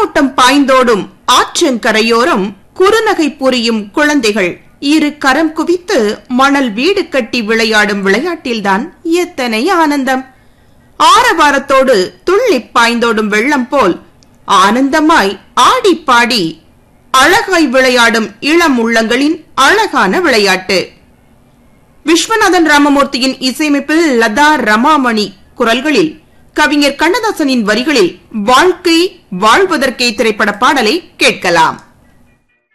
தேரோட்டம் பாய்ந்தோடும் ஆற்றங்கரையோரம் குறுநகை புரியும் குழந்தைகள் இரு கரம் குவித்து மணல் வீடு கட்டி விளையாடும் விளையாட்டில்தான் எத்தனை ஆனந்தம் ஆரவாரத்தோடு துள்ளிப் பாய்ந்தோடும் வெள்ளம் போல் ஆனந்தமாய் ஆடி பாடி அழகாய் விளையாடும் இளம் உள்ளங்களின் அழகான விளையாட்டு விஸ்வநாதன் ராமமூர்த்தியின் இசையமைப்பில் லதா ரமாமணி குரல்களில் கவிஞர் கண்ணதாசனின் வரிகளில் வாழ்க்கை வாழ்வதற்கே திரைப்பட பாடலை கேட்கலாம்